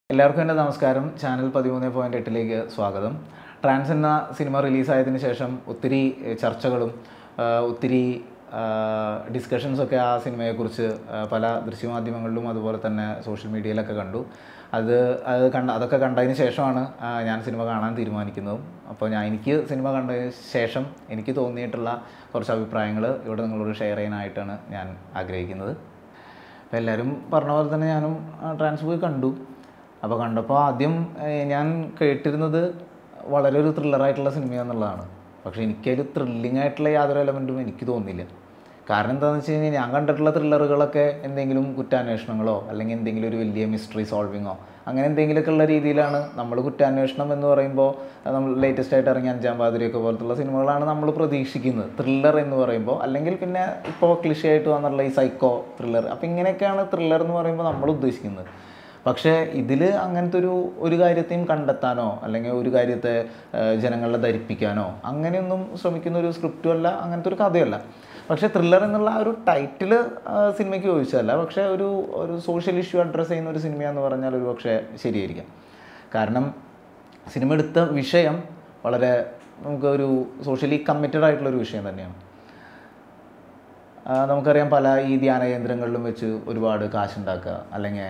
എല്ലാവർക്കും എൻ്റെ നമസ്കാരം ചാനൽ പതിമൂന്ന് പോയിൻറ്റ് എട്ടിലേക്ക് സ്വാഗതം ട്രാൻസ് എന്ന സിനിമ റിലീസായതിനു ശേഷം ഒത്തിരി ഏഹ്, ചർച്ചകളും ആഹ്, ഒത്തിരി ഡിസ്കഷൻസൊക്കെ ആ സിനിമയെക്കുറിച്ച് ആഹ്, പല ദൃശ്യമാധ്യമങ്ങളിലും അതുപോലെ തന്നെ സോഷ്യൽ മീഡിയയിലൊക്കെ കണ്ടു അത് അത് കണ്ട അതൊക്കെ കണ്ടതിന് ശേഷമാണ് ആഹ്, ഞാൻ സിനിമ കാണാൻ തീരുമാനിക്കുന്നതും അപ്പോൾ ഞാൻ എനിക്ക് സിനിമ കണ്ടതിന് ശേഷം എനിക്ക് തോന്നിയിട്ടുള്ള കുറച്ച് അഭിപ്രായങ്ങൾ ഇവിടെ നിങ്ങളോട് ഷെയർ ചെയ്യാനായിട്ടാണ് ഞാൻ ആഗ്രഹിക്കുന്നത് അപ്പോൾ എല്ലാവരും പറഞ്ഞ പോലെ തന്നെ ഞാനും ട്രാൻസ് പോയി കണ്ടു അപ്പോൾ കണ്ടപ്പോൾ ആദ്യം ഏഹ്, ഞാൻ കേട്ടിരുന്നത് വളരെ ഒരു ത്രില്ലറായിട്ടുള്ള സിനിമയാണെന്നുള്ളതാണ് പക്ഷേ എനിക്കൊരു ത്രില്ലിംഗ് ആയിട്ടുള്ള യാതൊരു എലമെൻറ്റും എനിക്ക് തോന്നിയില്ല കാരണം എന്താണെന്ന് വെച്ച് കഴിഞ്ഞാൽ ഞാൻ കണ്ടിട്ടുള്ള ത്രില്ലറുകളൊക്കെ എന്തെങ്കിലും കുറ്റാന്വേഷണങ്ങളോ അല്ലെങ്കിൽ എന്തെങ്കിലും ഒരു വലിയ മിസ്റ്ററി സോൾവിങ്ങോ അങ്ങനെ എന്തെങ്കിലുമൊക്കെ ഉള്ള രീതിയിലാണ് നമ്മൾ കുറ്റാന്വേഷണം എന്ന് പറയുമ്പോൾ അത് നമ്മൾ ലേറ്റസ്റ്റ് ആയിട്ട് ഇറങ്ങിയ അഞ്ചാം പാതിരിയൊക്കെ പോലത്തുള്ള സിനിമകളാണ് നമ്മൾ പ്രതീക്ഷിക്കുന്നത് ത്രില്ലർ എന്ന് പറയുമ്പോൾ അല്ലെങ്കിൽ പിന്നെ ഇപ്പോൾ ക്ലിഷയായിട്ട് വന്നിട്ടുള്ള ഈ സൈക്കോ ത്രില്ലർ അപ്പോൾ ഇങ്ങനെയൊക്കെയാണ് ത്രില്ലർ എന്ന് പറയുമ്പോൾ നമ്മൾ ഉദ്ദേശിക്കുന്നത് പക്ഷേ ഇതിൽ അങ്ങനത്തെ ഒരു ഒരു കാര്യത്തെയും കണ്ടെത്താനോ അല്ലെങ്കിൽ ഒരു കാര്യത്തെ ആ, ജനങ്ങളെ ധരിപ്പിക്കാനോ അങ്ങനെയൊന്നും ശ്രമിക്കുന്ന ഒരു സ്ക്രിപ്റ്റും അല്ല അങ്ങനത്തെ ഒരു കഥയല്ല പക്ഷേ ത്രില്ലർ എന്നുള്ള ആ ഒരു ടൈറ്റിൽ സിനിമയ്ക്ക് ചോദിച്ചതല്ല പക്ഷേ ഒരു ഒരു സോഷ്യൽ ഇഷ്യൂ അഡ്രസ്സ് ചെയ്യുന്ന ഒരു സിനിമയെന്ന് പറഞ്ഞാൽ ഒരു പക്ഷേ ശരിയായിരിക്കാം കാരണം സിനിമ എടുത്ത വിഷയം വളരെ നമുക്ക് ഒരു സോഷ്യലി കമ്മിറ്റഡ് ആയിട്ടുള്ള ഒരു വിഷയം തന്നെയാണ് ആ, നമുക്കറിയാം പല ഈ ധ്യാന കേന്ദ്രങ്ങളിലും വെച്ച് ഒരുപാട് കാശുണ്ടാക്കുക അല്ലെങ്കിൽ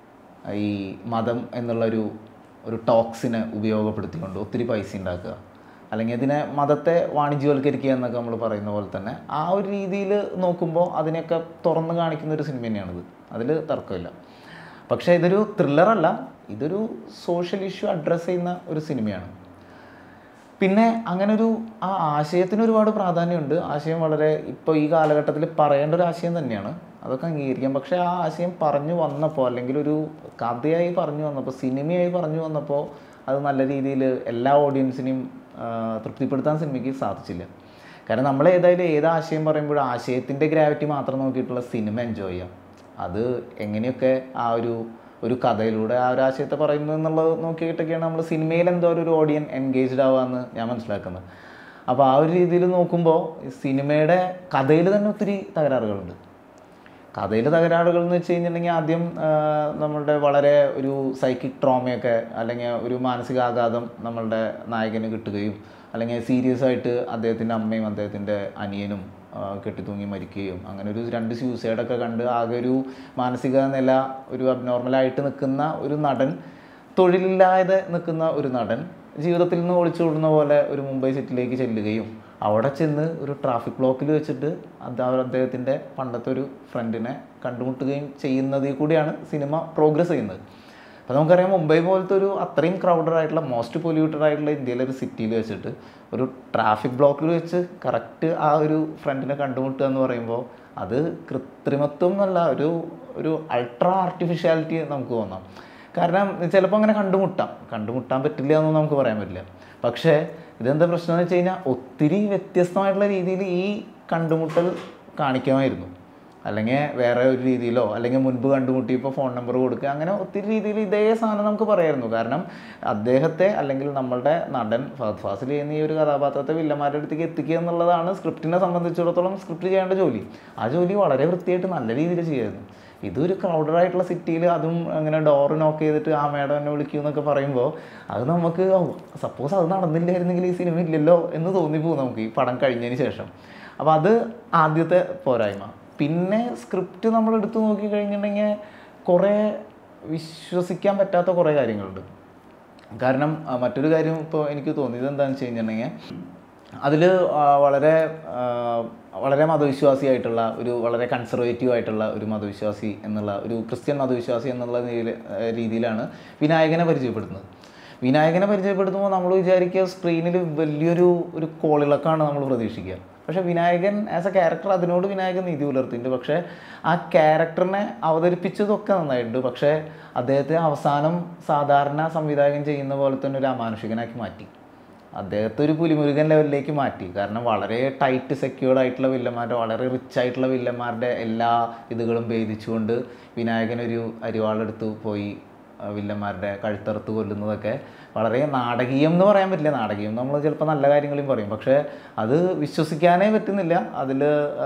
ഈ മതം എന്നുള്ളൊരു ഒരു ടോക്സിനെ ഉപയോഗപ്പെടുത്തിക്കൊണ്ട് ഒത്തിരി പൈസ ഉണ്ടാക്കുക അല്ലെങ്കിൽ ഇതിനെ മതത്തെ വാണിജ്യവൽക്കരിക്കുക എന്നൊക്കെ നമ്മൾ പറയുന്ന പോലെ തന്നെ ആ ഒരു രീതിയിൽ നോക്കുമ്പോൾ അതിനെയൊക്കെ തുറന്ന് കാണിക്കുന്ന ഒരു സിനിമ തന്നെയാണിത് അതിൽ തർക്കമില്ല പക്ഷേ ഇതൊരു ത്രില്ലറല്ല ഇതൊരു സോഷ്യൽ ഇഷ്യൂ അഡ്രസ്സ് ചെയ്യുന്ന ഒരു സിനിമയാണ് പിന്നെ അങ്ങനെ ഒരു ആ ആശയത്തിന് ഒരുപാട് പ്രാധാന്യമുണ്ട് ആശയം വളരെ ഇപ്പോൾ ഈ കാലഘട്ടത്തിൽ പറയേണ്ട ഒരു ആശയം തന്നെയാണ് അതൊക്കെ അംഗീകരിക്കാം പക്ഷേ ആ ആശയം പറഞ്ഞു വന്നപ്പോൾ അല്ലെങ്കിൽ ഒരു കഥയായി പറഞ്ഞു വന്നപ്പോൾ സിനിമയായി പറഞ്ഞു വന്നപ്പോൾ അത് നല്ല രീതിയിൽ എല്ലാ ഓഡിയൻസിനെയും ആ, തൃപ്തിപ്പെടുത്താൻ സിനിമയ്ക്ക് സാധിച്ചില്ല കാരണം നമ്മൾ ഏതായാലും ഏത് ആശയം പറയുമ്പോഴും ആശയത്തിൻ്റെ ഗ്രാവിറ്റി മാത്രം നോക്കിയിട്ടുള്ള സിനിമ എൻജോയ് ചെയ്യാം അത് എങ്ങനെയൊക്കെ ആ ഒരു ഒരു കഥയിലൂടെ ആ ഒരു ആശയത്തെ പറയുന്നു എന്നുള്ളത് നോക്കിയിട്ടൊക്കെയാണ് നമ്മൾ സിനിമയിൽ എന്തോ ഒരു ഓഡിയൻ എൻഗേജ്ഡ് ആവാമെന്ന് ഞാൻ മനസ്സിലാക്കുന്നത് അപ്പോൾ ആ ഒരു രീതിയിൽ നോക്കുമ്പോൾ ഈ സിനിമയുടെ കഥയിൽ തന്നെ ഒത്തിരി തകരാറുകളുണ്ട് കഥയിൽ തകരാറുകൾ എന്ന് വെച്ച് കഴിഞ്ഞിട്ടുണ്ടെങ്കിൽ ആദ്യം ആ, നമ്മളുടെ വളരെ ഒരു സൈക്കിക് ട്രോമയൊക്കെ അല്ലെങ്കിൽ ഒരു മാനസികാഘാതം നമ്മളുടെ നായകന് കിട്ടുകയും അല്ലെങ്കിൽ സീരിയസ് ആയിട്ട് അദ്ദേഹത്തിൻ്റെ അമ്മയും അദ്ദേഹത്തിൻ്റെ അനിയനും ആ, കെട്ടിത്തൂങ്ങി മരിക്കുകയും അങ്ങനെ ഒരു രണ്ട് സ്യൂസൈഡൊക്കെ കണ്ട് ആകെ ഒരു മാനസിക നില ഒരു അബ്നോർമലായിട്ട് നിൽക്കുന്ന ഒരു നടൻ തൊഴിലില്ലാതെ നിൽക്കുന്ന ഒരു നടൻ ജീവിതത്തിൽ നിന്ന് ഒളിച്ചോടുന്ന പോലെ ഒരു മുംബൈ സിറ്റിയിലേക്ക് ചെല്ലുകയും അവിടെ ചെന്ന് ഒരു ട്രാഫിക് ബ്ലോക്കിൽ വെച്ചിട്ട് അത് അവർ അദ്ദേഹത്തിൻ്റെ പണ്ടത്തെ ഒരു ഫ്രണ്ടിനെ കണ്ടുമുട്ടുകയും ചെയ്യുന്നതിൽ കൂടിയാണ് സിനിമ പ്രോഗ്രസ് ചെയ്യുന്നത് അപ്പോൾ നമുക്കറിയാം മുംബൈ പോലത്തെ ഒരു അത്രയും ക്രൗഡഡ് ആയിട്ടുള്ള മോസ്റ്റ് പൊല്യൂട്ടഡ് ആയിട്ടുള്ള ഇന്ത്യയിലെ ഒരു സിറ്റിയിൽ വെച്ചിട്ട് ഒരു ട്രാഫിക് ബ്ലോക്കിൽ വെച്ച് കറക്റ്റ് ആ ഒരു ഫ്രണ്ടിനെ കണ്ടുമുട്ടുക എന്ന് പറയുമ്പോൾ അത് കൃത്രിമത്വം എന്നല്ല ഒരു ഒരു അൾട്രാ ആർട്ടിഫിഷ്യാലിറ്റി നമുക്ക് തോന്നാം കാരണം ചിലപ്പോൾ അങ്ങനെ കണ്ടുമുട്ടാം കണ്ടുമുട്ടാൻ പറ്റില്ല എന്ന് നമുക്ക് പറയാൻ പറ്റില്ല പക്ഷേ ഇതെന്താ പ്രശ്നം എന്ന് വെച്ച് കഴിഞ്ഞാൽ ഒത്തിരി വ്യത്യസ്തമായിട്ടുള്ള രീതിയിൽ ഈ കണ്ടുമുട്ടൽ കാണിക്കാമായിരുന്നു അല്ലെങ്കിൽ വേറെ ഒരു രീതിയിലോ അല്ലെങ്കിൽ മുൻപ് കണ്ടുമുട്ടിയപ്പോൾ ഫോൺ നമ്പർ കൊടുക്കുക അങ്ങനെ ഒത്തിരി രീതിയിൽ ഇതേ സാധനം നമുക്ക് പറയായിരുന്നു കാരണം അദ്ദേഹത്തെ അല്ലെങ്കിൽ നമ്മളുടെ നടൻ ഫഹദ് ഫാസിൽ ചെയ്യുന്ന ഈ ഒരു കഥാപാത്രത്തെ വില്ലന്മാരുടെ അടുത്തേക്ക് എത്തിക്കുക എന്നുള്ളതാണ് സ്ക്രിപ്റ്റിനെ സംബന്ധിച്ചിടത്തോളം സ്ക്രിപ്റ്റ് ചെയ്യേണ്ട ജോലി ആ ജോലി വളരെ വൃത്തിയായിട്ട് നല്ല രീതിയിൽ ചെയ്യായിരുന്നു ഇതൊരു ക്രൗഡഡ് ആയിട്ടുള്ള സിറ്റിയിൽ അതും അങ്ങനെ ഡോറ് നോക്ക് ചെയ്തിട്ട് ആ മേഡം എന്നെ വിളിക്കൂ എന്നൊക്കെ പറയുമ്പോൾ അത് നമുക്ക് ഓ സപ്പോസ് അത് നടന്നില്ലായിരുന്നെങ്കിൽ ഈ സിനിമ ഇല്ലല്ലോ എന്ന് തോന്നിപ്പോകും നമുക്ക് ഈ പടം കഴിഞ്ഞതിന് ശേഷം അപ്പോൾ അത് ആദ്യത്തെ പോരായ്മ പിന്നെ സ്ക്രിപ്റ്റ് നമ്മൾ എടുത്തു നോക്കി കഴിഞ്ഞിട്ടുണ്ടെങ്കിൽ കുറേ വിശ്വസിക്കാൻ പറ്റാത്ത കുറേ കാര്യങ്ങളുണ്ട് കാരണം ആ, മറ്റൊരു കാര്യം ഇപ്പോൾ എനിക്ക് തോന്നിയത് എന്താണെന്ന് വെച്ച് കഴിഞ്ഞിട്ടുണ്ടെങ്കിൽ അതിൽ വളരെ ആ, വളരെ മതവിശ്വാസിയായിട്ടുള്ള ഒരു വളരെ കൺസർവേറ്റീവ് ആയിട്ടുള്ള ഒരു മതവിശ്വാസി എന്നുള്ള ഒരു ക്രിസ്ത്യൻ മതവിശ്വാസി എന്നുള്ള രീതിയിൽ- രീതിയിലാണ് വിനായകനെ പരിചയപ്പെടുത്തുന്നത് വിനായകനെ പരിചയപ്പെടുത്തുമ്പോൾ നമ്മൾ വിചാരിക്കുക സ്ക്രീനിൽ വലിയൊരു ഒരു കോളിളക്കാണ് നമ്മൾ പ്രതീക്ഷിക്കുക പക്ഷേ വിനായകൻ ആസ് എ ക്യാരക്ടർ അതിനോട് വിനായകൻ നീതി പുലർത്തിയിട്ടുണ്ട് പക്ഷേ ആ ക്യാരക്ടറിനെ അവതരിപ്പിച്ചതൊക്കെ നന്നായിട്ടുണ്ട് പക്ഷേ അദ്ദേഹത്തെ അവസാനം സാധാരണ സംവിധായകൻ ചെയ്യുന്ന പോലെ തന്നെ ഒരു അമാനുഷികനാക്കി മാറ്റി അദ്ദേഹത്തെ ഒരു പുലിമുരുകൻ ലെവലിലേക്ക് മാറ്റി കാരണം വളരെ ടൈറ്റ് സെക്യൂർഡ് ആയിട്ടുള്ള വില്ലന്മാരുടെ വളരെ റിച്ച് ആയിട്ടുള്ള വില്ലന്മാരുടെ എല്ലാ ഇതുകളും ഭേദിച്ചുകൊണ്ട് വിനായകൻ ഒരു അരിവാളെടുത്ത് പോയി ആ, വില്ലന്മാരുടെ കഴുത്തറുത്ത് കൊല്ലുന്നതൊക്കെ വളരെ നാടകീയം എന്ന് പറയാൻ പറ്റില്ല നാടകീയം നമ്മൾ ചിലപ്പോൾ നല്ല കാര്യങ്ങളും പറയും പക്ഷേ അത് വിശ്വസിക്കാനേ പറ്റുന്നില്ല അതിൽ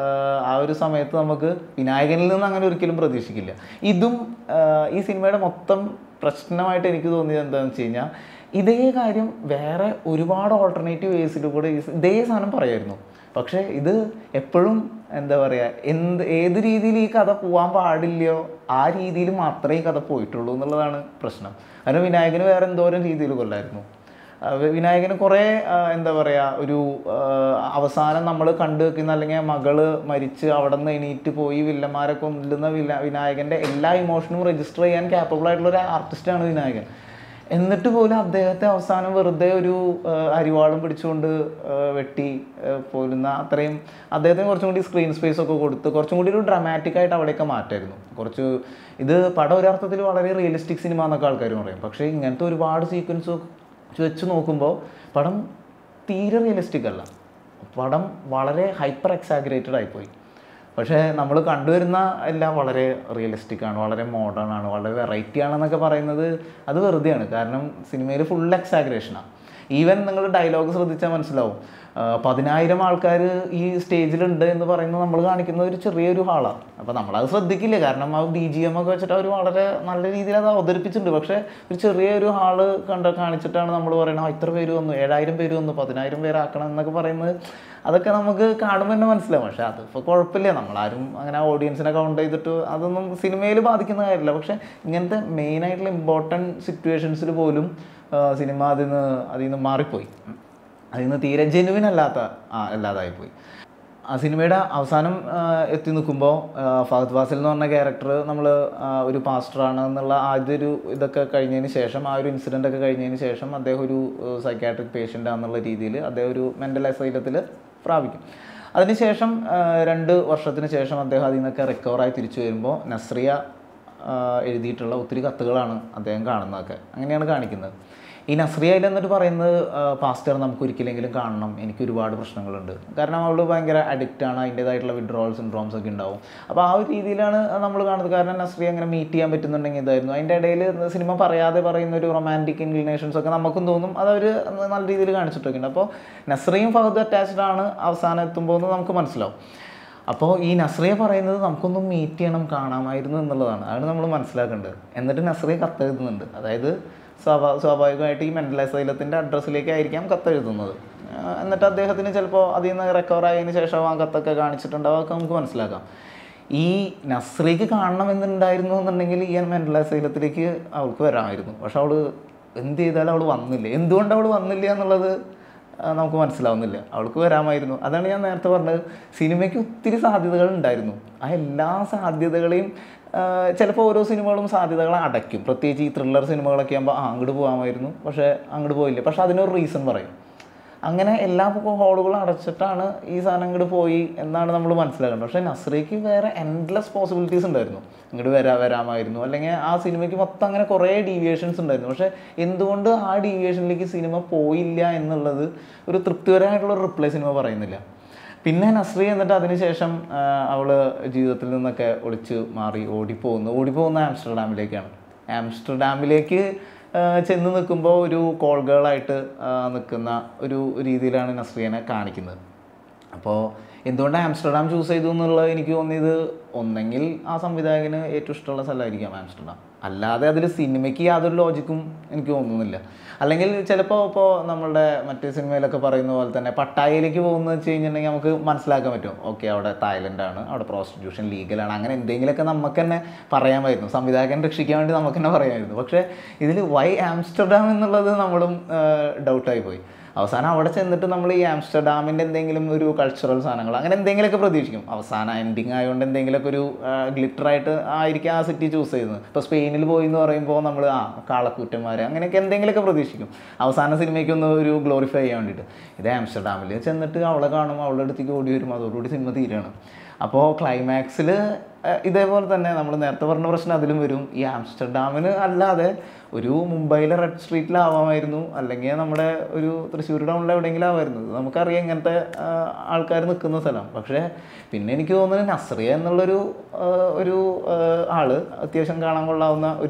ആ ഒരു സമയത്ത് നമുക്ക് വിനായകനിൽ നിന്ന് അങ്ങനെ ഒരിക്കലും പ്രതീക്ഷിക്കില്ല ഇതും ആ, ഈ സിനിമയുടെ മൊത്തം പ്രശ്നമായിട്ട് എനിക്ക് തോന്നിയത് എന്താണെന്ന് വെച്ച് കഴിഞ്ഞാൽ ഇതേ കാര്യം വേറെ ഒരുപാട് ഓൾട്ടർനേറ്റീവ് വേസിൽ കൂടെ ഈ സ- ഇതേ സാധനം പറയായിരുന്നു പക്ഷേ ഇത് എപ്പോഴും എന്താ പറയുക എന്ത് ഏത് രീതിയിൽ ഈ കഥ പോകാൻ പാടില്ലയോ ആ രീതിയിൽ മാത്രമേ ഈ കഥ പോയിട്ടുള്ളൂ എന്നുള്ളതാണ് പ്രശ്നം കാരണം വിനായകന് വേറെ എന്തോരം രീതിയിൽ കൊല്ലായിരുന്നു ആ, വി- വിനായകന് കുറേ ആ, എന്താ പറയുക ഒരു ആ, അവസാനം നമ്മൾ കണ്ടു വെക്കുന്ന അല്ലെങ്കിൽ മകള് മരിച്ച് അവിടെ നിന്ന് എണീറ്റ് പോയി വില്ലന്മാരെ കൊല്ലുന്ന വില വിനായകൻ്റെ എല്ലാ ഇമോഷനും രജിസ്റ്റർ ചെയ്യാൻ capable ആയിട്ടുള്ള ഒരു ആർട്ടിസ്റ്റാണ് വിനായകൻ എന്നിട്ട് പോലും അദ്ദേഹത്തെ അവസാനം വെറുതെ ഒരു ആ, അരിവാളും പിടിച്ചുകൊണ്ട് ആ, വെട്ടി ആ, പോരുന്ന അത്രയും അദ്ദേഹത്തിന് കുറച്ചും കൂടി സ്ക്രീൻ സ്പേസ് ഒക്കെ കൊടുത്ത് കുറച്ചും കൂടി ഒരു ഡ്രമാറ്റിക് ആയിട്ട് അവിടെയൊക്കെ മാറ്റായിരുന്നു കുറച്ച് ഇത് പടം ഒരർത്ഥത്തിൽ വളരെ റിയലിസ്റ്റിക് സിനിമ എന്നൊക്കെ ആൾക്കാർ പറയും പക്ഷേ ഇങ്ങനത്തെ ഒരുപാട് സീക്വൻസ് വെച്ച് നോക്കുമ്പോൾ പടം തീരെ റിയലിസ്റ്റിക് അല്ല പടം വളരെ ഹൈപ്പർ എക്സാഗ്രേറ്റഡ് ആയിപ്പോയി പക്ഷേ നമ്മൾ കണ്ടുവരുന്ന എല്ലാം വളരെ റിയലിസ്റ്റിക് ആണ് വളരെ മോഡേൺ ആണ് വളരെ വെറൈറ്റി ആണെന്നൊക്കെ പറയുന്നത് അത് വെറുതെയാണ് കാരണം സിനിമയിൽ ഫുൾ എക്സാഗ്രേഷനാണ് ഈവൻ നിങ്ങൾ ഡയലോഗ് ശ്രദ്ധിച്ചാൽ മനസ്സിലാവും ആ, പതിനായിരം ആൾക്കാർ ഈ സ്റ്റേജിലുണ്ട് എന്ന് പറയുന്നത് നമ്മൾ കാണിക്കുന്ന ഒരു ചെറിയൊരു ഹാളാണ് അപ്പോൾ നമ്മളത് ശ്രദ്ധിക്കില്ല കാരണം ആ ബി ജി എം ഒക്കെ വെച്ചിട്ട് അവർ വളരെ നല്ല രീതിയിൽ അത് അവതരിപ്പിച്ചിട്ടുണ്ട് പക്ഷേ ഒരു ചെറിയൊരു ഹാള് കണ്ട കാണിച്ചിട്ടാണ് നമ്മൾ പറയുന്നത് "ആ, ഇത്ര പേര് വന്നു ഏഴായിരം പേര് വന്നു പതിനായിരം പേരാക്കണം എന്നൊക്കെ പറയുന്നത് അതൊക്കെ നമുക്ക് കാണുമ്പോൾ തന്നെ മനസ്സിലാവും പക്ഷേ അതിപ്പോൾ കുഴപ്പമില്ല നമ്മളാരും അങ്ങനെ ഓഡിയൻസിനെ കൗണ്ട് ചെയ്തിട്ട് അതൊന്നും സിനിമയിൽ ബാധിക്കുന്ന കാര്യമില്ല പക്ഷേ ഇങ്ങനത്തെ മെയിനായിട്ടുള്ള ഇമ്പോർട്ടൻറ്റ് സിറ്റുവേഷൻസിൽ പോലും ആ, സിനിമ അതിൽ നിന്ന് അതിൽ നിന്ന് മാറിപ്പോയി അതിൽ നിന്ന് തീരെ ജെനുവിൻ അല്ലാത്ത ആ അല്ലാതായിപ്പോയി ആ സിനിമയുടെ അവസാനം ആ, എത്തി നിൽക്കുമ്പോൾ ഫഹദ് ഫാസിൽ എന്ന് പറഞ്ഞ ക്യാരക്ടർ നമ്മൾ ഒരു പാസ്റ്ററാണ് എന്നുള്ള ആദ്യ ഒരു ഇതൊക്കെ കഴിഞ്ഞതിന് ശേഷം ആ ഒരു ഇൻസിഡൻ്റ് ഒക്കെ കഴിഞ്ഞതിന് ശേഷം അദ്ദേഹം ഒരു സൈക്കാട്രിക് പേഷ്യൻ്റ് ആണെന്നുള്ള രീതിയിൽ അദ്ദേഹം ഒരു മെൻ്റൽ അസൈലത്തിൽ പ്രാപിക്കും അതിനുശേഷം ആ, രണ്ട് വർഷത്തിന് ശേഷം അദ്ദേഹം അതിൽ നിന്നൊക്കെ റിക്കവറായി തിരിച്ചു വരുമ്പോൾ നസ്രിയ ആ, എഴുതിയിട്ടുള്ള ഒത്തിരി കത്തുകളാണ് അദ്ദേഹം കാണുന്നതൊക്കെ അങ്ങനെയാണ് കാണിക്കുന്നത് ഈ നസ്രിയയിൽ എന്നിട്ട് പറയുന്നത് ആ, പാസ്റ്റർ നമുക്ക് ഒരിക്കലെങ്കിലും കാണണം എനിക്ക് ഒരുപാട് പ്രശ്നങ്ങളുണ്ട് കാരണം അവൾ ഭയങ്കര അഡിക്റ്റ് ആണ് അതിൻ്റേതായിട്ടുള്ള വിഡ്രോവൽ സിൻഡ്രോംസ് ഒക്കെ ഉണ്ടാവും അപ്പോൾ ആ ഒരു രീതിയിലാണ് നമ്മൾ കാണുന്നത് കാരണം നസ്രിയ അങ്ങനെ മീറ്റ് ചെയ്യാൻ പറ്റുന്നുണ്ടെങ്കിൽ ഇതായിരുന്നു അതിൻ്റെ ഇടയിൽ സിനിമ പറയാതെ പറയുന്ന ഒരു റൊമാൻറ്റിക് ഇൻക്ലിനേഷൻസ് ഒക്കെ നമുക്കും തോന്നും അത് അവർ നല്ല രീതിയിൽ കാണിച്ചിട്ടൊക്കെ ഉണ്ട് അപ്പോൾ നസ്രിയും ഫഹദ് അറ്റാച്ച്ഡ് ആണ് അവസാനം എത്തുമ്പോൾ എന്ന് നമുക്ക് മനസ്സിലാവും അപ്പോൾ ഈ നസ്രിയ പറയുന്നത് നമുക്കൊന്നും മീറ്റ് ചെയ്യണം കാണാമായിരുന്നു എന്നുള്ളതാണ് അതാണ് നമ്മൾ മനസ്സിലാക്കേണ്ടത് എന്നിട്ട് നസ്രിയ കത്തെഴുതുന്നുണ്ട് അതായത് സ്വാഭാ സ്വാഭാവികമായിട്ട് ഈ മെൻ്റൽ അസൈലത്തിൻ്റെ അഡ്രസ്സിലേക്കായിരിക്കാം കത്തെഴുതുന്നത് ആ, എന്നിട്ട് അദ്ദേഹത്തിന് ചിലപ്പോൾ അതിൽ നിന്ന് റിക്കവർ ആയതിനു ശേഷം ആ കത്തൊക്കെ കാണിച്ചിട്ടുണ്ടാവും അതൊക്കെ നമുക്ക് മനസ്സിലാക്കാം ഈ നസ്രിക്ക് കാണണമെന്നുണ്ടായിരുന്നു എന്നുണ്ടെങ്കിൽ ഈ മെൻ്റൽ അസൈലത്തിലേക്ക് അവൾക്ക് വരാമായിരുന്നു പക്ഷെ അവൾ എന്ത് ചെയ്താലും അവൾ വന്നില്ല എന്തുകൊണ്ട് അവൾ വന്നില്ല എന്നുള്ളത് ആ, നമുക്ക് മനസ്സിലാവുന്നില്ല അവൾക്ക് വരാമായിരുന്നു അതാണ് ഞാൻ നേരത്തെ പറഞ്ഞത് സിനിമയ്ക്ക് ഒത്തിരി സാധ്യതകൾ ഉണ്ടായിരുന്നു ആ എല്ലാ സാധ്യതകളെയും ചിലപ്പോൾ ഓരോ സിനിമകളും സാധ്യതകൾ അടയ്ക്കും പ്രത്യേകിച്ച് ഈ ത്രില്ലർ സിനിമകളൊക്കെ ആകുമ്പോൾ ആ അങ്ങോട്ട് പോകാമായിരുന്നു പക്ഷേ അങ്ങോട്ട് പോയില്ല പക്ഷെ അതിനൊരു റീസൺ പറയും അങ്ങനെ എല്ലാ ഹോളുകളും അടച്ചിട്ടാണ് ഈ സാധനം ഇങ്ങോട്ട് പോയി എന്നാണ് നമ്മൾ മനസ്സിലാക്കേണ്ടത് പക്ഷേ നസ്രയ്ക്ക് വേറെ എൻഡ്ലെസ് പോസിബിലിറ്റീസ് ഉണ്ടായിരുന്നു ഇങ്ങോട്ട് വരാ വരാമായിരുന്നു അല്ലെങ്കിൽ ആ സിനിമയ്ക്ക് മൊത്തം അങ്ങനെ കുറേ ഡീവിയേഷൻസ് ഉണ്ടായിരുന്നു പക്ഷേ എന്തുകൊണ്ട് ആ ഡീവിയേഷനിലേക്ക് സിനിമ പോയില്ല എന്നുള്ളത് ഒരു തൃപ്തികരമായിട്ടുള്ള ഒരു റിപ്ലൈ സിനിമ പറയുന്നില്ല പിന്നെ നസ്രി എന്നിട്ട് അതിനുശേഷം ആ, അവള് ജീവിതത്തിൽ നിന്നൊക്കെ ഒളിച്ച് മാറി ഓടിപ്പോകുന്നു ഓടിപ്പോകുന്ന ആംസ്റ്റർഡാമിലേക്കാണ് ആംസ്റ്റർഡാമിലേക്ക് ആ, ചെന്ന് നിൽക്കുമ്പോൾ ഒരു കോൾ ഗേളായിട്ട് നിൽക്കുന്ന ഒരു രീതിയിലാണ് നസ്രിയനെ കാണിക്കുന്നത് അപ്പോൾ എന്തുകൊണ്ട് ആംസ്റ്റർഡാം ചൂസ് ചെയ്തു എന്നുള്ളത് എനിക്ക് തോന്നിയത് ഒന്നെങ്കിൽ ആ സംവിധായകന് ഏറ്റവും ഇഷ്ടമുള്ള സ്ഥലമായിരിക്കാം ആംസ്റ്റർഡാം അല്ലാതെ അതിൽ സിനിമയ്ക്ക് യാതൊരു ലോജിക്കും എനിക്ക് തോന്നുന്നില്ല അല്ലെങ്കിൽ ചിലപ്പോൾ ഇപ്പോൾ നമ്മളുടെ മറ്റേ സിനിമയിലൊക്കെ പറയുന്ന പോലെ തന്നെ പട്ടായയിലേക്ക് പോകുന്നത് വെച്ച് കഴിഞ്ഞിട്ടുണ്ടെങ്കിൽ നമുക്ക് മനസ്സിലാക്കാൻ പറ്റും ഓക്കെ അവിടെ തായ്ലൻഡാണ് അവിടെ പ്രോസ്റ്റിറ്റ്യൂഷൻ ലീഗലാണ് അങ്ങനെ എന്തെങ്കിലുമൊക്കെ നമുക്ക് തന്നെ പറയാമായിരുന്നു സംവിധായകൻ രക്ഷിക്കാൻ വേണ്ടി നമുക്ക് തന്നെ പറയാമായിരുന്നു പക്ഷേ ഇതിൽ വൈ ആംസ്റ്റർഡാം എന്നുള്ളത് നമ്മളും ഡൗട്ടായി പോയി അവസാനം അവിടെ ചെന്നിട്ട് നമ്മൾ ഈ ആംസ്റ്റർഡാമിൻ്റെ എന്തെങ്കിലും ഒരു കൾച്ചറൽ സാധനങ്ങൾ അങ്ങനെ എന്തെങ്കിലുമൊക്കെ പ്രതീക്ഷിക്കും അവസാനം എൻഡിങ് ആയതുകൊണ്ട് എന്തെങ്കിലുമൊക്കെ ഒരു ഗ്ലിറ്ററായിട്ട് ആയിരിക്കും ആ സിറ്റി ചൂസ് ചെയ്യുന്നത് ഇപ്പോൾ സ്പെയിനിൽ പോയി എന്ന് പറയുമ്പോൾ നമ്മൾ ആ കാളക്കൂറ്റന്മാർ അങ്ങനെയൊക്കെ എന്തെങ്കിലുമൊക്കെ പ്രതീക്ഷിക്കും അവസാന സിനിമയ്ക്ക് ഒന്ന് ഒരു ഗ്ലോറിഫൈ ചെയ്യാൻ വേണ്ടിയിട്ട് ഇത് ആംസ്റ്റർഡാമിൽ ചെന്നിട്ട് അവളെ കാണും അവളുടെ അടുത്തേക്ക് ഓടി വരും അതോടുകൂടി സിനിമ തീരുകയാണ് അപ്പോൾ ക്ലൈമാക്സിൽ ഇതേപോലെ തന്നെ നമ്മൾ നേരത്തെ പറഞ്ഞ പ്രശ്നം അതിലും വരും ഈ ആംസ്റ്റർഡാമിന് അല്ലാതെ ഒരു മുംബൈയിലെ റെഡ് സ്ട്രീറ്റിലാവാമായിരുന്നു അല്ലെങ്കിൽ നമ്മുടെ ഒരു തൃശ്ശൂർ ടൗണിൽ എവിടെയെങ്കിലും ആവായിരുന്നു ഇത് നമുക്കറിയാം ഇങ്ങനത്തെ ആൾക്കാർ നിൽക്കുന്ന സ്ഥലം പക്ഷേ പിന്നെ എനിക്ക് തോന്നുന്നത് നസ്രിയ എന്നുള്ളൊരു ആ, ഒരു ആ, ആള് അത്യാവശ്യം കാണാൻ കൊള്ളാവുന്ന ഒരു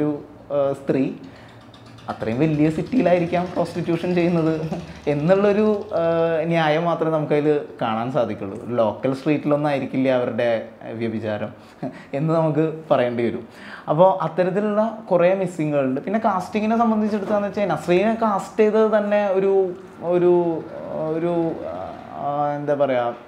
ആ, സ്ത്രീ അത്രയും വലിയ സിറ്റിയിലായിരിക്കാം പ്രോസ്റ്റിറ്റ്യൂഷൻ ചെയ്യുന്നത് എന്നുള്ളൊരു ആ, ന്യായം മാത്രമേ നമുക്കതിൽ കാണാൻ സാധിക്കുള്ളൂ ലോക്കൽ സ്ട്രീറ്റിലൊന്നും ആയിരിക്കില്ല അവരുടെ വ്യഭിചാരം എന്ന് നമുക്ക് പറയേണ്ടി വരും അപ്പോൾ അത്തരത്തിലുള്ള കുറേ മിസ്സിങ്ങുകളുണ്ട് പിന്നെ കാസ്റ്റിങ്ങിനെ സംബന്ധിച്ചെടുത്താന്ന് വെച്ചാൽ നസ്രീനെ കാസ്റ്റ് ചെയ്തത് തന്നെ ഒരു ഒരു ഒരു ആ, എന്താ പറയുക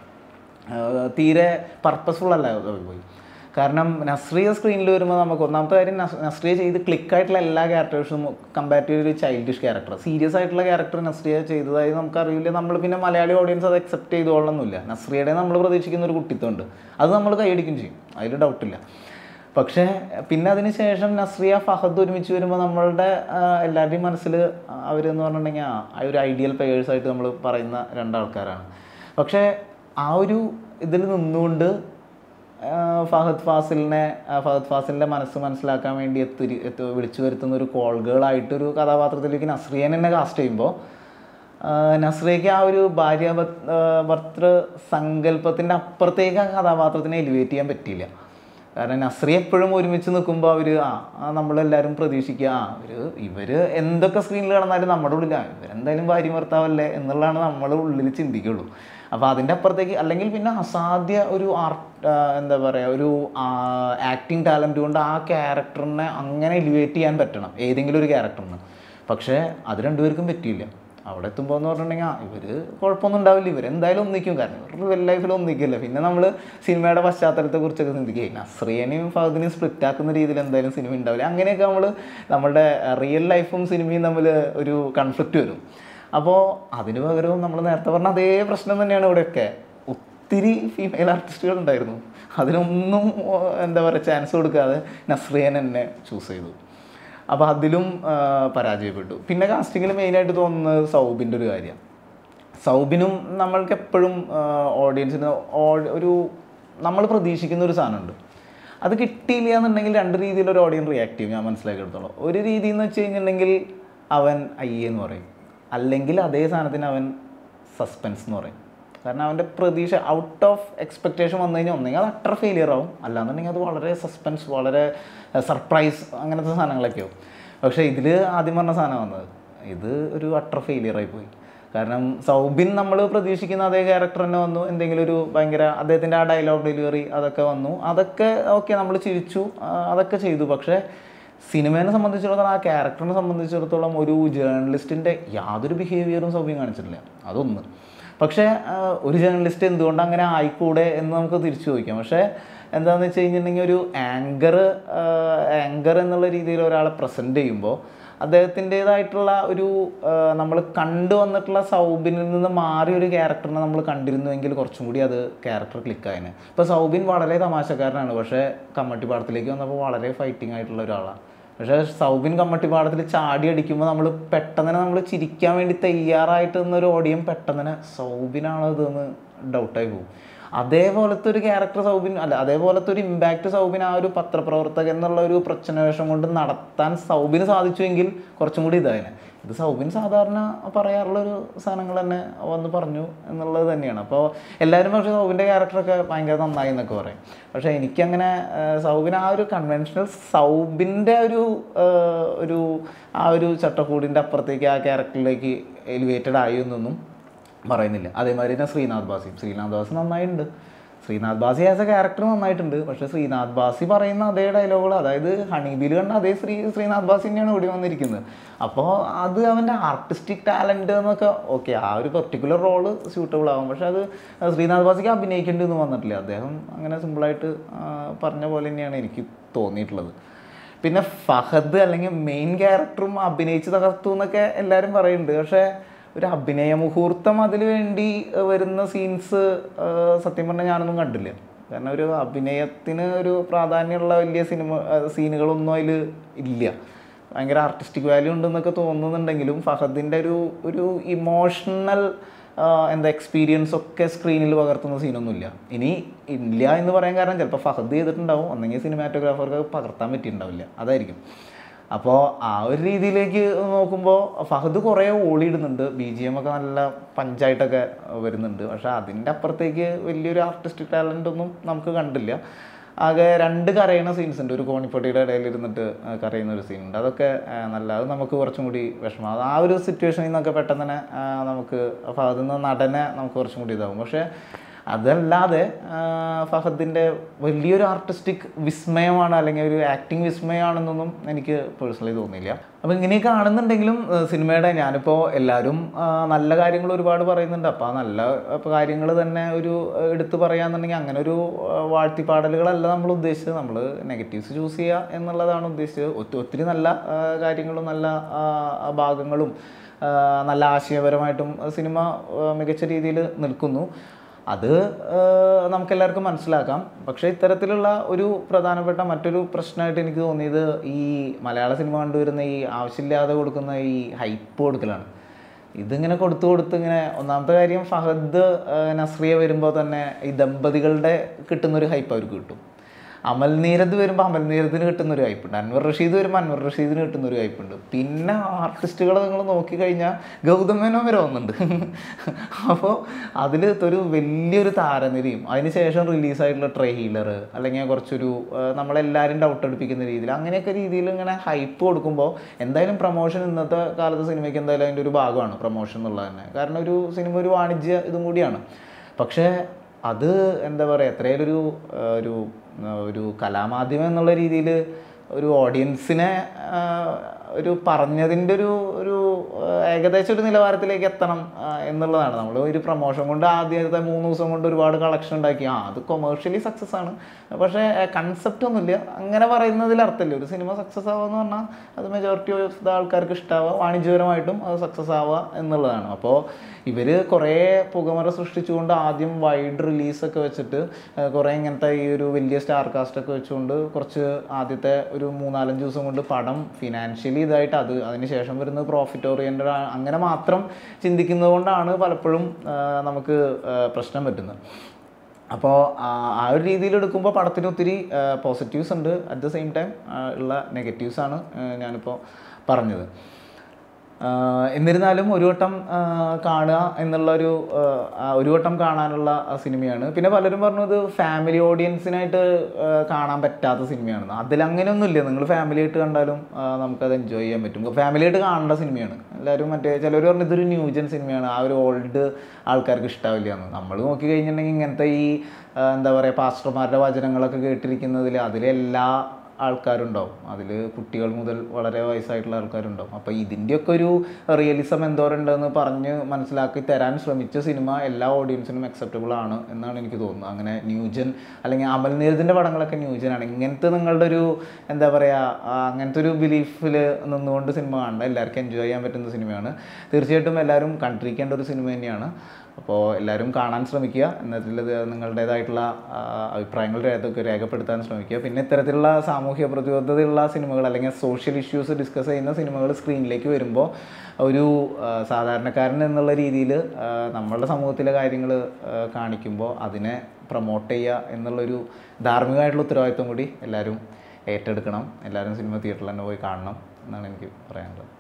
ആഹ് തീരെ പർപ്പസ്ഫുൾ അല്ല അത് പോയി കാരണം നസ്രിയ സ്ക്രീനിൽ വരുമ്പോൾ നമുക്ക് ഒന്നാമത്തെ കാര്യം നസ്- നസ്രിയ ചെയ്ത് ക്ലിക്കായിട്ടുള്ള എല്ലാ ക്യാരക്ടേഴ്സും കമ്പാരിറ്റീവ് ഒരു ചൈൽഡിഷ് ക്യാരക്ടർ സീരിയസ് ആയിട്ടുള്ള ക്യാരക്ടർ നസ്രിയ ചെയ്തതായി നമുക്കറിയില്ല നമ്മൾ പിന്നെ മലയാളി ഓഡിയൻസ് അത് അക്സെപ്റ്റ് ചെയ്തോളണമെന്നില്ല നസ്രിയയുടെ നമ്മൾ പ്രതീക്ഷിക്കുന്ന ഒരു കുട്ടിത്വമുണ്ട് അത് നമ്മൾ കൈയടിക്കും ചെയ്യും അതിൽ ഡൗട്ടില്ല പക്ഷേ പിന്നെ അതിന് ശേഷം നസ്രിയ ഫഹദ് ഒരുമിച്ച് വരുമ്പോൾ നമ്മളുടെ ആ, എല്ലാവരുടെയും മനസ്സിൽ അവരെന്ന് പറഞ്ഞിട്ടുണ്ടെങ്കിൽ ആ ആ ഒരു ഐഡിയൽ പേഴ്സായിട്ട് നമ്മൾ പറയുന്ന രണ്ടാൾക്കാരാണ് പക്ഷേ ആ ഒരു ഇതിൽ നിന്നുകൊണ്ട് ആ, ഫഹദ് ഫാസിലിനെ ആ, ഫഹദ് ഫാസിലിൻ്റെ മനസ്സ് മനസ്സിലാക്കാൻ വേണ്ടി എത്തി എത്തി വിളിച്ചു വരുത്തുന്ന ഒരു കോൾ ഗേളായിട്ടൊരു കഥാപാത്രത്തിലേക്ക് നസ്രിയനെ തന്നെ കാസ്റ്റ് ചെയ്യുമ്പോൾ നസ്രിയയ്ക്ക് ആ ഒരു ഭാര്യ ഭ- ആ, ഭർത്തൃ സങ്കല്പത്തിൻ്റെ അപ്പുറത്തേക്ക് ആ കഥാപാത്രത്തിനെ എലിവേറ്റ് ചെയ്യാൻ പറ്റിയില്ല കാരണം നസ്രി എപ്പോഴും ഒരുമിച്ച് നിൽക്കുമ്പോൾ അവർ ആ ആ നമ്മളെല്ലാവരും പ്രതീക്ഷിക്കുക ആ ഒരു ഇവർ എന്തൊക്കെ സ്ക്രീനിൽ കിടന്നാലും നമ്മുടെ ഉള്ളിലാണ് ഇവരെന്തായാലും ഭാര്യ ഭർത്താവല്ലേ എന്നുള്ളതാണ് നമ്മുടെ ഉള്ളിൽ ചിന്തിക്കുള്ളൂ അപ്പോൾ അതിൻ്റെ അപ്പുറത്തേക്ക് അല്ലെങ്കിൽ പിന്നെ അസാധ്യ ഒരു ആർട്ട് എന്താ പറയുക ഒരു ആക്ടിങ് ടാലൻറ്റ് കൊണ്ട് ആ ക്യാരക്ടറിനെ അങ്ങനെ എലിവേറ്റ് ചെയ്യാൻ പറ്റണം ഏതെങ്കിലും ഒരു ക്യാരക്ടറിന് പക്ഷേ അത് രണ്ടുപേർക്കും പറ്റിയില്ല അവിടെ എത്തുമ്പോൾ എന്ന് പറഞ്ഞിട്ടുണ്ടെങ്കിൽ ആ ഇവർ കുഴപ്പമൊന്നും ഉണ്ടാവില്ല ഇവർ എന്തായാലും ഒന്നിക്കും കാരണം ഇവരുടെ വെൽ ലൈഫിൽ ഒന്നിക്കില്ല പിന്നെ നമ്മൾ സിനിമയുടെ പശ്ചാത്തലത്തെ കുറിച്ചൊക്കെ ചിന്തിക്കുക നസ്രിയനെയും ഫഹദിനെയും സ്പ്ലിറ്റ് ആക്കുന്ന രീതിയിൽ എന്തായാലും സിനിമ ഉണ്ടാവില്ല അങ്ങനെയൊക്കെ നമ്മൾ നമ്മുടെ റിയൽ ലൈഫും സിനിമയും തമ്മിൽ ഒരു കൺഫ്ലിക്റ്റ് വരും അപ്പോൾ അതിന് പകരവും നമ്മൾ നേരത്തെ പറഞ്ഞ അതേ പ്രശ്നം തന്നെയാണ് ഇവിടെയൊക്കെ ഒത്തിരി ഫീമെയിൽ ആർട്ടിസ്റ്റുകൾ ഉണ്ടായിരുന്നു അതിനൊന്നും ഓ, എന്താ പറയുക ചാൻസ് കൊടുക്കാതെ നസ്രിയൻ എന്നെ ചൂസ് ചെയ്തു അപ്പോൾ അതിലും ആ, പരാജയപ്പെട്ടു പിന്നെ കാസ്റ്റിങ്ങിൽ മെയിനായിട്ട് തോന്നുന്നത് സൗബിൻ്റെ ഒരു കാര്യം സൗബിനും നമ്മൾക്ക് എപ്പോഴും ഓഡിയൻസിന് ഒരു നമ്മൾ പ്രതീക്ഷിക്കുന്ന ഒരു സാധനമുണ്ട് അത് കിട്ടിയില്ല എന്നുണ്ടെങ്കിൽ രണ്ട് രീതിയിൽ ഒരു ഓഡിയൻസ് റിയാക്ട് ചെയ്യും ഞാൻ മനസ്സിലാക്കിയെടുത്തോളം ഒരു രീതി എന്ന് വെച്ച് കഴിഞ്ഞിട്ടുണ്ടെങ്കിൽ അവൻ അയ്യേ എന്ന് പറയും അല്ലെങ്കിൽ അതേ സാധനത്തിന് അവൻ സസ്പെൻസ് എന്ന് പറയും കാരണം അവൻ്റെ പ്രതീക്ഷ ഔട്ട് ഓഫ് എക്സ്പെക്റ്റേഷൻ വന്നു കഴിഞ്ഞാൽ ഒന്നെങ്കിൽ അത് അട്ടർ ഫെയിലിയർ ആവും അല്ലാന്നുണ്ടെങ്കിൽ അത് വളരെ സസ്പെൻസ് വളരെ സർപ്രൈസ് അങ്ങനത്തെ സാധനങ്ങളൊക്കെ ആവും പക്ഷേ ഇതിൽ ആദ്യം പറഞ്ഞ സാധനം വന്നത് ഇത് ഒരു അട്ടർ ഫെയിലിയർ ആയി പോയി കാരണം സൗബിൻ നമ്മൾ പ്രതീക്ഷിക്കുന്ന അതേ ക്യാരക്ടർ തന്നെ വന്നു എന്തെങ്കിലും ഒരു ഭയങ്കര അദ്ദേഹത്തിൻ്റെ ആ ഡയലോഗ് ഡെലിവറി അതൊക്കെ വന്നു അതൊക്കെ ഓക്കെ നമ്മൾ ചിരിച്ചു ആ, അതൊക്കെ ചെയ്തു പക്ഷേ സിനിമേനെ സംബന്ധിച്ചിടത്തോളം ആ ക്യാരക്ടറിനെ സംബന്ധിച്ചിടത്തോളം ഒരു ജേർണലിസ്റ്റിൻ്റെ യാതൊരു ബിഹേവിയറും സൗബിൻ കാണിച്ചിട്ടില്ല അതൊന്ന് പക്ഷേ ആ, ഒരു ജേർണലിസ്റ്റ് എന്തുകൊണ്ട് അങ്ങനെ ആയിക്കൂടെ എന്ന് നമുക്ക് തിരിച്ചു ചോദിക്കാം പക്ഷേ എന്താണെന്ന് വെച്ച് കഴിഞ്ഞിട്ടുണ്ടെങ്കിൽ ഒരു ആങ്കർ ആങ്കർ എന്നുള്ള രീതിയിൽ ഒരാളെ പ്രസൻറ്റ് ചെയ്യുമ്പോൾ അദ്ദേഹത്തിൻ്റെതായിട്ടുള്ള ഒരു നമ്മൾ കണ്ടു വന്നിട്ടുള്ള സൗബിനിൽ നിന്ന് മാറിയ ഒരു ക്യാരക്ടറിനെ നമ്മൾ കണ്ടിരുന്നുവെങ്കിൽ കുറച്ചും കൂടി അത് ക്യാരക്ടർ ക്ലിക്കായനെ ഇപ്പോൾ സൗബിൻ വളരെ തമാശക്കാരനാണ് പക്ഷേ കമ്മട്ടിപ്പാടത്തിലേക്ക് വന്നപ്പോൾ വളരെ ഫൈറ്റിംഗ് ആയിട്ടുള്ള ഒരാളാണ് പക്ഷേ സൗബിൻ കമ്മട്ടിപ്പാടത്തിൽ ചാടി അടിക്കുമ്പോൾ നമ്മൾ പെട്ടെന്ന് തന്നെ നമ്മൾ ചിരിക്കാൻ വേണ്ടി തയ്യാറായിട്ട് നിന്നൊരു ഓഡിയൻ പെട്ടെന്ന് തന്നെ സൗബിനാണോ ഇതെന്ന് ഡൗട്ടായി പോകും അതേപോലത്തെ ഒരു ക്യാരക്ടർ സൗബിൻ അല്ല അതേപോലത്തെ ഒരു ഇമ്പാക്റ്റ് സൗബിൻ ആ ഒരു പത്രപ്രവർത്തകൻ എന്നുള്ള ഒരു പ്രച്ഛന്നവേഷം കൊണ്ട് നടത്താൻ സൗബിന് സാധിച്ചുവെങ്കിൽ കുറച്ചും കൂടി ഇതായനെ ഇത് സൗബിൻ സാധാരണ പറയാറുള്ള ഒരു സാധനങ്ങൾ തന്നെ വന്ന് പറഞ്ഞു എന്നുള്ളത് തന്നെയാണ് അപ്പോൾ എല്ലാവരും പക്ഷേ സൗബിൻ്റെ ക്യാരക്ടറൊക്കെ ഭയങ്കര നന്നായി എന്നൊക്കെ പറയും പക്ഷേ എനിക്കങ്ങനെ ആ, സൗബിൻ ആ ഒരു കൺവെൻഷണൽ സൗബിൻ്റെ ഒരു ആ, ഒരു ആ ഒരു ചട്ടക്കൂടിൻ്റെ അപ്പുറത്തേക്ക് ആ ക്യാരക്ടറിലേക്ക് എലിവേറ്റഡ് ആയി എന്നൊന്നും പറയുന്നില്ല അതേമാതിരി തന്നെ ശ്രീനാഥ് ബാസിയും ശ്രീനാഥ് ബാസി നന്നായിട്ടുണ്ട് Sreenath Bhasi as a character നന്നായിട്ടുണ്ട് പക്ഷേ ശ്രീനാഥ് ബാസി പറയുന്ന അതേ ഡയലോഗുകൾ അതായത് ഹണിബിൽ കണ്ട അതേ ശ്രീ ശ്രീനാഥ് ബാസി തന്നെയാണ് ഇവിടെ വന്നിരിക്കുന്നത് അപ്പോൾ അത് അവൻ്റെ ആർട്ടിസ്റ്റിക് ടാലൻറ്റ് എന്നൊക്കെ ഓക്കെ ആ ഒരു പെർട്ടിക്കുലർ റോള് സ്യൂട്ടബിൾ ആവും പക്ഷേ അത് ശ്രീനാഥ് ബാസിക്ക് അഭിനയിക്കേണ്ടി വന്നിട്ടില്ല അദ്ദേഹം അങ്ങനെ സിമ്പിളായിട്ട് പറഞ്ഞ പോലെ തന്നെയാണ് എനിക്ക് തോന്നിയിട്ടുള്ളത് പിന്നെ ഫഹദ് അല്ലെങ്കിൽ മെയിൻ ക്യാരക്ടറും അഭിനയിച്ച് തകർത്തു എന്നൊക്കെ എല്ലാവരും പറയുന്നുണ്ട് പക്ഷേ ഒരു അഭിനയ മുഹൂർത്തം അതിന് വേണ്ടി ഏഹ്, വരുന്ന സീൻസ് സത്യം പറഞ്ഞാൽ ഞാനൊന്നും കണ്ടില്ല കാരണം ഒരു അഭിനയത്തിന് ഒരു പ്രാധാന്യമുള്ള വലിയ സിനിമ ഏഹ്, സീനുകളൊന്നും അതിൽ ഇല്ല ഭയങ്കര ആർട്ടിസ്റ്റിക് വാല്യൂ ഉണ്ടെന്നൊക്കെ തോന്നുന്നുണ്ടെങ്കിലും ഫഹദിൻ്റെ ഒരു ഒരു ഇമോഷണൽ എന്താ എക്സ്പീരിയൻസ് ഒക്കെ സ്ക്രീനിൽ പകർത്തുന്ന സീനൊന്നുമില്ല ഇനി ഇല്ല എന്ന് പറയാൻ കാരണം ചിലപ്പോൾ ഫഹദ് ചെയ്തിട്ടുണ്ടാവും ഒന്നെങ്കിൽ സിനിമാറ്റോഗ്രാഫർക്ക് പകർത്താൻ പറ്റിയിട്ടുണ്ടാവില്ല അതായിരിക്കും അപ്പോൾ ആ ഒരു രീതിയിലേക്ക് നോക്കുമ്പോൾ ഫഹദ് കുറേ ഓളിയിടുന്നുണ്ട് ബി ജി എം ഒക്കെ നല്ല പഞ്ചായിട്ടൊക്കെ വരുന്നുണ്ട് പക്ഷേ അതിൻ്റെ അപ്പുറത്തേക്ക് വലിയൊരു ആർട്ടിസ്റ്റിക് ടാലൻ്റ് ഒന്നും നമുക്ക് കണ്ടില്ല ആകെ രണ്ട് കരയുന്ന സീൻസ് ഉണ്ട് ഒരു കോണിപ്പൊട്ടിയുടെ ഇടയിൽ ഇരുന്നിട്ട് ആ, കരയുന്ന ഒരു സീൻ ഉണ്ട് അതൊക്കെ ആ, നല്ല അത് നമുക്ക് കുറച്ചും കൂടി വിഷമം അത് ആ ഒരു സിറ്റുവേഷനിൽ നിന്നൊക്കെ പെട്ടെന്ന് തന്നെ ആ, നമുക്ക് ഫഹദിൽ നിന്ന് നടനെ നമുക്ക് കുറച്ചും കൂടി ഇതാവും പക്ഷേ അതല്ലാതെ ആ, ഫഹദിൻ്റെ വലിയൊരു ആർട്ടിസ്റ്റിക് വിസ്മയമാണ് അല്ലെങ്കിൽ ഒരു ആക്ടിങ് വിസ്മയമാണെന്നൊന്നും എനിക്ക് പേഴ്സണലി തോന്നിയില്ല അപ്പോൾ ഇങ്ങനെയൊക്കെ കാണുന്നുണ്ടെങ്കിലും സിനിമയുടെ ഞാനിപ്പോൾ എല്ലാവരും ആ, നല്ല കാര്യങ്ങൾ ഒരുപാട് പറയുന്നുണ്ട് അപ്പോൾ ആ നല്ല കാര്യങ്ങൾ തന്നെ ഒരു ആ, എടുത്തു പറയാന്നുണ്ടെങ്കിൽ അങ്ങനെ ഒരു ആ, വാഴ്ത്തിപ്പാടലുകളല്ല നമ്മൾ ഉദ്ദേശിച്ചത് നമ്മൾ നെഗറ്റീവ്സ് ചൂസ് ചെയ്യുക എന്നുള്ളതാണ് ഉദ്ദേശിച്ചത് ഒത്തി- ഒത്തിരി നല്ല ആ, കാര്യങ്ങളും നല്ല ആ, ആ ഭാഗങ്ങളും ആ, നല്ല ആശയപരമായിട്ടും സിനിമ ആ, മികച്ച രീതിയിൽ നിൽക്കുന്നു അത് ഏഹ്, നമുക്കെല്ലാവർക്കും മനസ്സിലാക്കാം പക്ഷേ ഇത്തരത്തിലുള്ള ഒരു പ്രധാനപ്പെട്ട മറ്റൊരു പ്രശ്നമായിട്ട് എനിക്ക് തോന്നിയത് ഈ മലയാള സിനിമ കണ്ടുവരുന്ന ഈ ആവശ്യമില്ലാതെ കൊടുക്കുന്ന ഈ ഹൈപ്പ് കൊടുക്കലാണ് ഇതിങ്ങനെ കൊടുത്തു കൊടുത്ത് ഇങ്ങനെ ഒന്നാമത്തെ കാര്യം ഫഹദ് ഏഹ്, നസ്രിയ വരുമ്പോൾ തന്നെ ഈ ദമ്പതികളുടെ കിട്ടുന്നൊരു ഹൈപ്പ് അവർക്ക് കിട്ടും അമൽ നീരദ് വരുമ്പോൾ അമൽ നീരദിന് കിട്ടുന്ന ഒരു ഹൈപ്പുണ്ട് അൻവർ റഷീദ് വരുമ്പോൾ അൻവർ റഷീദിന് കിട്ടുന്ന ഒരു ഹൈപ്പുണ്ട് പിന്നെ ആർട്ടിസ്റ്റുകളെ നിങ്ങൾ നോക്കിക്കഴിഞ്ഞാൽ ഗൗതം മേനോൻ വരെ വന്നുണ്ട് അപ്പോൾ അതിൽ ഒരു വലിയൊരു താരനിരയും അതിനുശേഷം റിലീസായിട്ടുള്ള ട്രെയിലർ അല്ലെങ്കിൽ കുറച്ചൊരു ആ, നമ്മളെല്ലാവരും ഡൗട്ട് അടുപ്പിക്കുന്ന രീതിയിൽ അങ്ങനെയൊക്കെ രീതിയിൽ ഇങ്ങനെ ഹൈപ്പ് കൊടുക്കുമ്പോൾ എന്തായാലും പ്രൊമോഷൻ ഇന്നത്തെ കാലത്ത് സിനിമയ്ക്ക് എന്തായാലും അതിൻ്റെ ഒരു ഭാഗമാണ് പ്രൊമോഷൻ എന്നുള്ളത് തന്നെ കാരണം ഒരു സിനിമ ഒരു വാണിജ്യ ഇതും കൂടിയാണ് പക്ഷേ അത് എന്താ പറയുക എത്രയായാലും ഒരു ആ, ഒരു ആ, ഒരു കലാമാധ്യമം എന്നുള്ള രീതിയിൽ ഒരു ഓഡിയൻസിനെ ആ, ഒരു പറഞ്ഞതിൻ്റെ ഒരു ഒരു ആ, ഏകദേശം ഒരു നിലവാരത്തിലേക്ക് എത്തണം ആ, എന്നുള്ളതാണ് നമ്മൾ ഒരു പ്രൊമോഷൻ കൊണ്ട് ആദ്യത്തെ മൂന്ന് ദിവസം കൊണ്ട് ഒരുപാട് കളക്ഷൻ ഉണ്ടാക്കി ആ അത് കൊമേഴ്ഷ്യലി സക്സസ് ആണ് പക്ഷേ കൺസെപ്റ്റ് ഒന്നുമില്ല അങ്ങനെ പറയുന്നതിൽ അർത്ഥമില്ല ഒരു സിനിമ സക്സസ് ആവുക എന്ന് പറഞ്ഞാൽ അത് മെജോറിറ്റി ഓഫ് ദ ആൾക്കാർക്ക് ഇഷ്ടമാവുക വാണിജ്യപരമായിട്ടും അത് സക്സസ് ആവുക എന്നുള്ളതാണ് അപ്പോൾ ഇവർ കുറേ പുകമറ സൃഷ്ടിച്ചുകൊണ്ട് ആദ്യം വൈഡ് റിലീസൊക്കെ വെച്ചിട്ട് ആ, കുറേ ഇങ്ങനത്തെ ഈ ഒരു വലിയ സ്റ്റാർ കാസ്റ്റൊക്കെ വെച്ചുകൊണ്ട് കുറച്ച് ആദ്യത്തെ ഒരു മൂന്നാലഞ്ച് ദിവസം കൊണ്ട് പടം ഫിനാൻഷ്യലി ഇതായിട്ട് അത് അതിന് ശേഷം വരുന്നത് പ്രോഫിറ്റ് ഓറിയൻറ്റഡ് അങ്ങനെ മാത്രം ചിന്തിക്കുന്നത് കൊണ്ടാണ് പലപ്പോഴും ആ, നമുക്ക് ആ, പ്രശ്നം പറ്റുന്നത് അപ്പോൾ ആ ഒരു രീതിയിൽ എടുക്കുമ്പോൾ പടത്തിന് ഒത്തിരി പോസിറ്റീവ്സ് ഉണ്ട് അറ്റ് ദ സെയിം ടൈം ഉള്ള നെഗറ്റീവ്സ് ആണ് ആ, ഞാനിപ്പോൾ പറഞ്ഞത് ആഹ് എന്നിരുന്നാലും ഒരു വട്ടം ആഹ് കാണുക എന്നുള്ള ഒരു ആഹ് ആ ഒരു വട്ടം കാണാനുള്ള ആ സിനിമയാണ് പിന്നെ പലരും പറഞ്ഞു ഇത് ഫാമിലി ഓഡിയൻസിനായിട്ട് ആഹ് കാണാൻ പറ്റാത്ത സിനിമയാണെന്ന് അതിലങ്ങനെയൊന്നുമില്ല നിങ്ങൾ ഫാമിലി ആയിട്ട് കണ്ടാലും ആഹ് നമുക്കത് എൻജോയ് ചെയ്യാൻ പറ്റും ഫാമിലി ആയിട്ട് കാണേണ്ട സിനിമയാണ് എല്ലാവരും മറ്റേ ചിലർ പറഞ്ഞു ഇതൊരു ന്യൂജൻ സിനിമയാണ് ആ ഒരു ഓൾഡ് ആൾക്കാർക്ക് ഇഷ്ടാവില്ല എന്ന് നമ്മൾ നോക്കി കഴിഞ്ഞിട്ടുണ്ടെങ്കിൽ ഇങ്ങനത്തെ ഈ ആഹ് എന്താ പറയുക പാസ്റ്റർമാരുടെ വചനങ്ങളൊക്കെ കേട്ടിരിക്കുന്നതിൽ അതിലെല്ലാ ആൾക്കാരുണ്ടാവും അതിൽ കുട്ടികൾ മുതൽ വളരെ വയസ്സായിട്ടുള്ള ആൾക്കാരുണ്ടാവും അപ്പോൾ ഇതിൻ്റെയൊക്കെ ഒരു റിയലിസം എന്തോരുണ്ടെന്ന് പറഞ്ഞ് മനസ്സിലാക്കി തരാൻ ശ്രമിച്ച സിനിമ എല്ലാ ഓഡിയൻസിനും അക്സെപ്റ്റബിൾ ആണ് എന്നാണ് എനിക്ക് തോന്നുന്നത് അങ്ങനെ ന്യൂജൻ അല്ലെങ്കിൽ അമൽ നീരദിൻ്റെ പടങ്ങളൊക്കെ ന്യൂജനാണ് ഇങ്ങനത്തെ നിങ്ങളുടെ ഒരു എന്താ പറയുക ആ, അങ്ങനത്തെ ഒരു ബിലീഫിൽ നിന്നുകൊണ്ട് സിനിമ കാണണ്ട എല്ലാവർക്കും എൻജോയ് ചെയ്യാൻ പറ്റുന്ന സിനിമയാണ് തീർച്ചയായിട്ടും എല്ലാവരും കണ്ടിരിക്കേണ്ട ഒരു സിനിമ തന്നെയാണ് അപ്പോൾ എല്ലാവരും കാണാൻ ശ്രമിക്കുക എന്നതിൽ നിങ്ങളുടേതായിട്ടുള്ള ആ, അഭിപ്രായങ്ങൾ രേഖ രേഖപ്പെടുത്താൻ ശ്രമിക്കുക പിന്നെ ഇത്തരത്തിലുള്ള സാമൂഹ്യ പ്രതിബദ്ധതയുള്ള സിനിമകൾ അല്ലെങ്കിൽ സോഷ്യൽ ഇഷ്യൂസ് ഡിസ്കസ് ചെയ്യുന്ന സിനിമകൾ സ്ക്രീനിലേക്ക് വരുമ്പോൾ ഒരു ആ, സാധാരണക്കാരൻ എന്നുള്ള രീതിയിൽ നമ്മളുടെ സമൂഹത്തിലെ കാര്യങ്ങൾ കാണിക്കുമ്പോൾ അതിനെ പ്രൊമോട്ട് ചെയ്യുക എന്നുള്ളൊരു ധാർമ്മികമായിട്ടുള്ള ഉത്തരവാദിത്വം കൂടി എല്ലാവരും ഏറ്റെടുക്കണം എല്ലാവരും സിനിമ തിയേറ്ററിൽ തന്നെ പോയി കാണണം എന്നാണ് എനിക്ക് പറയാനുള്ളത്